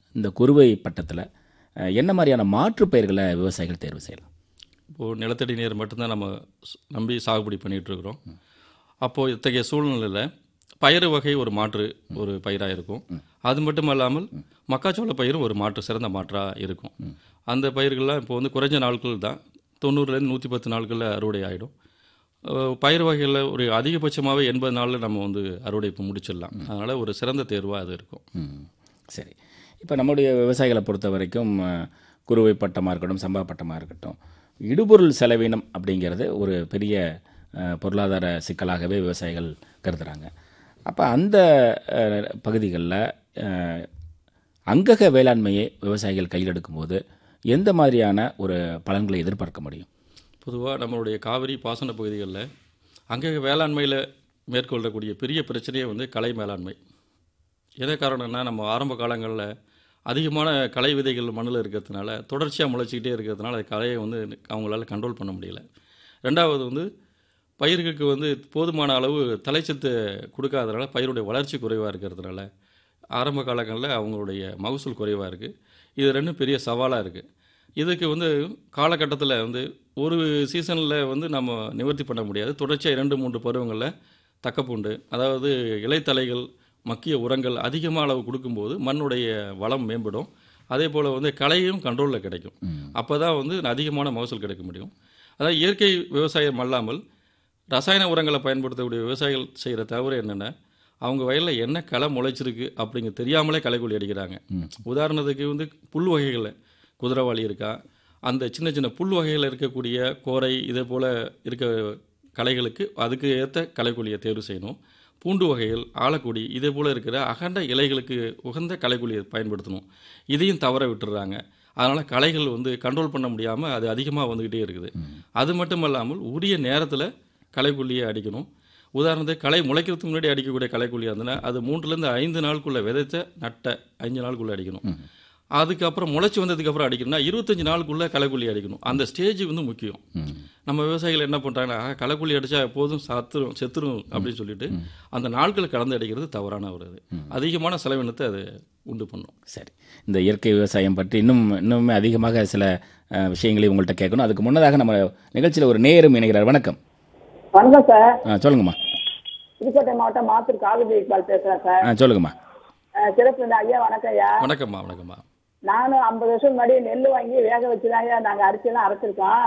இந்த குறுவை பட்டத்தில் அஹ், என்ன மாதிரியான மாற்று பயிர்களை விவசாயிகள் தேர்வு செய்யலாம் இப்போது நிலத்தடி நீர் மட்டும்தான் நம்ம ஸ்- நம்பி சாகுபடி பண்ணிகிட்டு இருக்கிறோம் அப்போது இத்தகைய சூழ்நிலையில் பயிறு வகை ஒரு மாற்று ஒரு பயிராக இருக்கும் அது மட்டும் இல்லாமல் மக்காச்சோள பயிரும் ஒரு மாற்று சிறந்த மாற்றாக இருக்கும் அந்த பயிர்கள்லாம் இப்போ வந்து குறைஞ்ச நாட்கள் தான் தொண்ணூறுலேருந்து நூற்றி பத்து நாட்களில் அறுவடை ஆகிடும் பயிர் வகைகளில் ஒரு அதிகபட்சமாகவே எண்பது நாளில் நம்ம வந்து அறுவடை இப்போ முடிச்சிடலாம் அதனால் ஒரு சிறந்த தேர்வாக அது இருக்கும் ம், சரி இப்போ நம்முடைய விவசாயிகளை பொறுத்த வரைக்கும் அஹ், குறுவை பட்டமாக இருக்கட்டும் சம்பா பட்டமாக இருக்கட்டும் இடுபொருள் செலவினம் அப்படிங்கிறது ஒரு பெரிய அஹ், பொருளாதார சிக்கலாகவே விவசாயிகள் கருதுகிறாங்க அப்போ அந்த பகுதிகளில் அங்கக வேளாண்மையை விவசாயிகள் கையில் எடுக்கும்போது எந்த மாதிரியான ஒரு பலன்களை எதிர்பார்க்க முடியும் பொதுவாக நம்மளுடைய காவிரி பாசன பகுதிகளில் அங்கே வேளாண்மையில் மேற்கொள்ளக்கூடிய பெரிய பிரச்சனையே வந்து கலை மேலாண்மை என்ன காரணம்னா நம்ம ஆரம்ப காலங்களில் அதிகமான களை விதைகள் மண்ணில் இருக்கிறதுனால தொடர்ச்சியாக முளைச்சிக்கிட்டே இருக்கிறதுனால அந்த கலையை வந்து அவங்களால கண்ட்ரோல் பண்ண முடியல ரெண்டாவது வந்து பயிர்களுக்கு வந்து போதுமான அளவு தலைச்சத்து கொடுக்காதனால பயிருடைய வளர்ச்சி குறைவாக இருக்கிறதுனால ஆரம்ப காலங்களில் அவங்களுடைய மகசூல் குறைவாக இருக்குது இது ரெண்டும் பெரிய சவாலாக இருக்குது இதுக்கு வந்து காலகட்டத்தில் வந்து ஒரு சீசனில் வந்து நம்ம நிவர்த்தி பண்ண முடியாது தொடர்ச்சியாக இரண்டு மூன்று பருவங்களில் தக்கப்பூண்டு அதாவது இலைத்தலைகள் மக்கிய உரங்கள் அதிகமாக அளவு கொடுக்கும்போது மண்ணுடைய வளம் மேம்படும் அதே போல் வந்து களையும் கண்ட்ரோலில் கிடைக்கும் அப்போ தான் வந்து அதிகமான மகசூல் கிடைக்க முடியும் அதாவது இயற்கை விவசாயம் அல்லாமல் ரசாயன உரங்களை பயன்படுத்தக்கூடிய விவசாயிகள் செய்கிற தவறு என்னென்னா அவங்க வயலில் என்ன களை முளைச்சிருக்கு அப்படிங்க தெரியாமலே களைக்கொல்லி அடிக்கிறாங்க உதாரணத்துக்கு வந்து புல் வகைகளில் குதிரைவாளி இருக்கா அந்த சின்ன சின்ன புல் வகையில் இருக்கக்கூடிய கோரை இதே போல் இருக்க களைகளுக்கு அதுக்கு ஏற்ற களைக்கொல்லியை தேர்வு செய்யணும் பூண்டு வகைகள் ஆலக்குடி இதே போல் இருக்கிற அகண்ட இலைகளுக்கு உகந்த களைக்கொல்லியை பயன்படுத்தணும் இதையும் தவற விட்டுறாங்க அதனால் களைகள் வந்து கண்ட்ரோல் பண்ண முடியாமல் அது அதிகமாக வந்துக்கிட்டே இருக்குது அது மட்டும் இல்லாமல் உரிய நேரத்தில் களைக்கொல்லியை அடிக்கணும் உதாரணத்துக்கு களை முளைக்கிறதுக்கு முன்னாடி அடிக்கக்கூடிய களைக்கொல்லியாக இருந்ததுன்னா அது மூன்றுலேருந்து ஐந்து நாளுக்குள்ளே விதைச்ச நட்ட அஞ்சு நாளுக்குள்ளே அடிக்கணும் அதுக்கப்புறம் முளைச்சி வந்ததுக்கப்புறம் அடிக்கணும்னா இருபத்தஞ்சு நாளுக்குள்ளே களைக்கொல்லி அடிக்கணும் அந்த ஸ்டேஜ் வந்து முக்கியம் நம்ம விவசாயிகள் என்ன பண்ணுறாங்கன்னா களைக்கொல்லி அடித்தா எப்போதும் சத்துரும் செத்துரும் அப்படின்னு சொல்லிட்டு அந்த நாட்களை கலந்து அடிக்கிறது தவறான ஒரு இது அதிகமான செலவினத்தை அது உண்டு பண்ணும் சரி இந்த இயற்கை விவசாயம் பற்றி இன்னும் இன்னுமே அதிகமாக சில அஹ், விஷயங்களை உங்கள்கிட்ட கேட்கணும் அதுக்கு முன்னதாக நம்ம நிகழ்ச்சியில் ஒரு நேரும் இணைகிறார் வணக்கம் வணக்கம் சார் ஆ சொல்லுங்கம்மா புதுக்கோட்டை மாவட்டம் மாத்தூர் காவிரி இக்பால் பேசுறேன் சார் ஆ சொல்லுங்கம்மா அஹ் சிறப்பு இந்த ஐயா வணக்கம் ஐயா வணக்கம்மா வணக்கம்மா நானும் ஐம்பது வருஷம் முன்னாடி நெல் வாங்கி வேக வச்சுதான் ஐயா நாங்க அரிசியெல்லாம் அரைச்சிருக்கோம்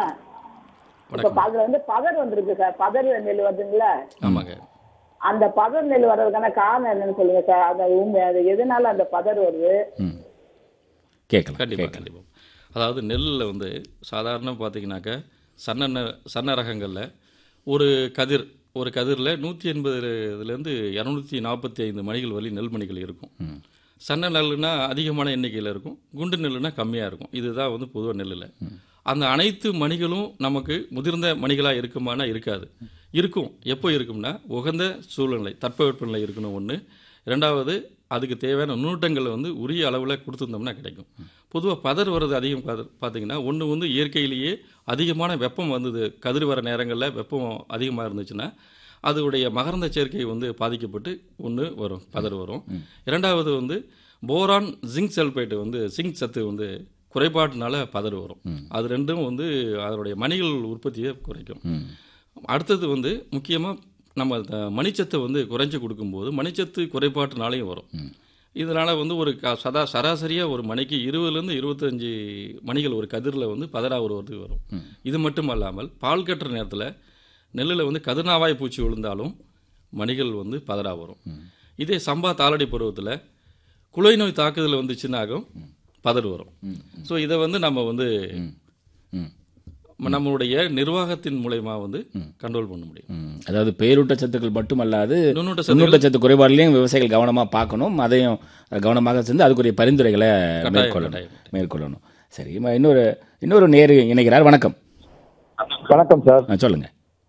இப்ப வணக்கம் அதுல வந்து பதர் வந்திருக்கு சார் பதர் நெல் வருதுங்களா ஆமாங்க அந்த பதர் நெல் வர்றதுக்கான காரணம் என்னன்னு சொல்லுங்க சார் அந்த உண்மை அது எதனால அந்த பதர் வருது ம் கேட்கலாம் கண்டிப்பாக கேட்கலாம் கண்டிப்பாக அதாவது நெல்லில் வந்து சாதாரண பார்த்தீங்கன்னாக்க சன்ன நெ- சன்ன ரகங்களில் ஒரு கதிர் ஒரு கதிரில் நூற்றி எண்பதுலேருந்து இரநூத்தி நாற்பத்தி ஐந்து மணிகள் வரை நெல் மணிகள் இருக்கும் சன்ன நெல்லுனா அதிகமான எண்ணிக்கையில் இருக்கும் குண்டு நெல்லுனா கம்மியாக இருக்கும் இதுதான் வந்து பொதுவாக நெல்லில் அந்த அனைத்து மணிகளும் நமக்கு முதிர்ந்த மணிகளாக இருக்குமானா இருக்காது இருக்கும் எப்போ இருக்கும்னா உகந்த சூழ்நிலை தட்பவெப்பநிலை இருக்கணும் ஒன்று ரெண்டாவது அதுக்கு தேவையான நுண்ணூட்டங்கள் வந்து உரிய அளவில் கொடுத்துருந்தோம்னா கிடைக்கும் பொதுவாக பதர் வர்றது அதிகம் பாத்து- பார்த்தீங்கன்னா ஒன்று வந்து இயற்கையிலேயே அதிகமான வெப்பம் வந்தது கதிர் வர நேரங்களில் வெப்பம் அதிகமாக இருந்துச்சுன்னா அதோடைய மகரந்த சேர்க்கை வந்து பாதிக்கப்பட்டு ஒன்று வரும் பதர் வரும் இரண்டாவது வந்து போரான் ஜிங்க் சல்பேட் வந்து ஜிங்க் சத்து வந்து குறைபாட்டினால பதர் வரும் அது ரெண்டும் வந்து அதனுடைய மணிகள் உற்பத்தியை குறைக்கும் அடுத்தது வந்து முக்கியமாக நம்ம த- மணிச்சத்தை வந்து குறைஞ்சு கொடுக்கும்போது மணிச்சத்து குறைபாட்டுனாலையும் வரும் இதனால் வந்து ஒரு க சதா சராசரியாக ஒரு மணிக்கு இருபதுலேருந்து இருபத்தஞ்சி மணிகள் ஒரு கதிரில் வந்து பதினா வருவதுக்கு வரும் இது மட்டும் அல்லாமல் பால் கட்டுற நேரத்தில் நெல்லில் வந்து கதிர்நாவாய் பூச்சி விழுந்தாலும் மணிகள் வந்து பதினா வரும் இதே சம்பா தாளடி பருவத்தில் குலை நோய் தாக்குதல் வந்துச்சுன்னாகும் பதர் வரும் ஸோ இதை வந்து நம்ம வந்து ம் நம்மளுடைய நிர்வாகத்தின் மூலயமா வந்து கண்ட்ரோல் பண்ண முடியும் ம். அதாவது பேரூட்டச்சத்துக்கள் மட்டுமல்லாது நுண்ணூட்ட சத்துக்கள் நுண்ணூட்டச்சத்து குறைபாடுலையும் விவசாயிகள் கவனமாக பார்க்கணும் அதையும் கவனமாக செஞ்சு அதுக்குரிய பரிந்துரைகளை மேற்கொள்ளணும் கட்டாயம். மேற்கொள்ளணும் சரி ம- இன்னொரு இன்னொரு நேரு இணைகிறார் வணக்கம் வணக்கம் சார் ஆ, சொல்லுங்க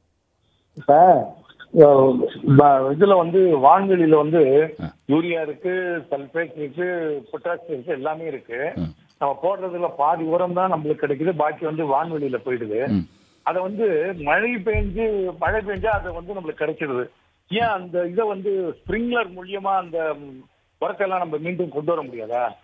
இப்ப அஹ், ப- இதுல வந்து வான்வெளியில வந்து யூரியா இருக்கு சல்பேட் இருக்கு பொட்டாஷ் இருக்கு எல்லாமே இருக்கு நம்ம போடுறதுல பாதி உரம் தான் நம்மளுக்கு கிடைக்குது பாக்கி வந்து வான்வெளியில போயிடுது அத வந்து மழை பெஞ்சு மழை பெஞ்சா அது வந்து நம்மளுக்கு கிடைச்சிடுது ஏன் அந்த இதை வந்து ஸ்ப்ரிங்லர் மூலியமா அந்த ம், உரத்தை எல்லாம் நம்ம மீண்டும் கொண்டு வர முடியாதா